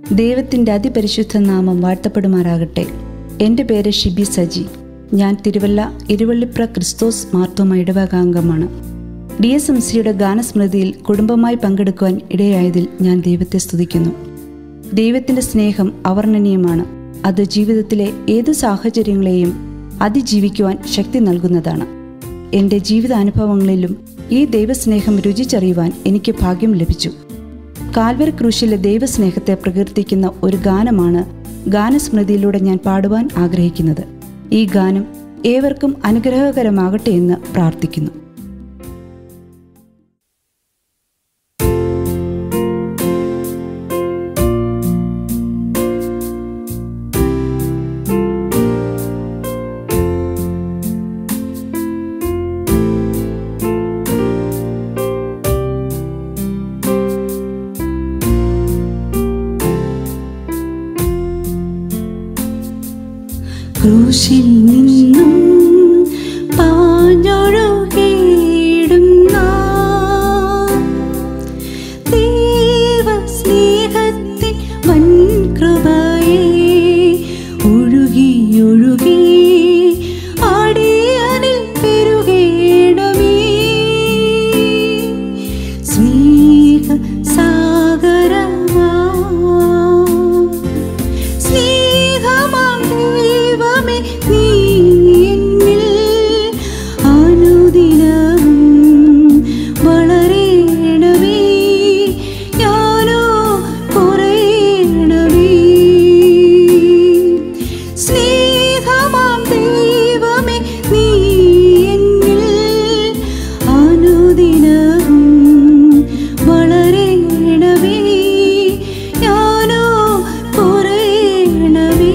ദൈവത്തിൻ്റെ അതിപരിശുദ്ധ നാമം വാഴ്ത്തപ്പെടുമാറാകട്ടെ എൻ്റെ പേര് ഷിബി സജി ഞാൻ തിരുവല്ല ഇരുവള്ളിപ്ര ക്രിസ്തോസ് മാർത്തോമ ഇടവകാംഗമാണ് ഡി എസ് എം സിയുടെ ഗാനസ്മൃതിയിൽ കുടുംബമായി പങ്കെടുക്കുവാൻ ഇടയായതിൽ ഞാൻ ദൈവത്തെ സ്തുതിക്കുന്നു ദൈവത്തിൻ്റെ സ്നേഹം അവർണ്ണനീയമാണ് അത് ജീവിതത്തിലെ ഏത് സാഹചര്യങ്ങളെയും അതിജീവിക്കുവാൻ ശക്തി നൽകുന്നതാണ് എൻ്റെ ജീവിതാനുഭവങ്ങളിലും ഈ ദൈവസ്നേഹം രുചിച്ചറിയുവാൻ എനിക്ക് ഭാഗ്യം ലഭിച്ചു കാൽവർ ക്രൂശിലെ ദൈവസ്നേഹത്തെ പ്രകീർത്തിക്കുന്ന ഒരു ഗാനമാണ് ഗാനസ്മൃതിയിലൂടെ ഞാൻ പാടുവാൻ ആഗ്രഹിക്കുന്നത് ഈ ഗാനം ഏവർക്കും അനുഗ്രഹകരമാകട്ടെ എന്ന് പ്രാർത്ഥിക്കുന്നു ക്രൂശിൽ നിന്നും പാഞ്ഞൊഴുകിയിടുന്ന ദൈവസ്നേഹത്തിൻ വൻകൃപയെ ഒഴുകി ഒഴുകി അടിയനിൽ പെരുകേണമേ സ്നേഹ സാഗരമാ സ്നേഹമാം ദൈവമേ നീ എന്നിൽ അനുദിനവും വളരേണമേ ഞാനോ കുറയണമേ സ്നേഹമാം ദൈവമേ നീ എന്നിൽ അനുദിനവും വളരേണമേ ഞാനോ കുറയണമേ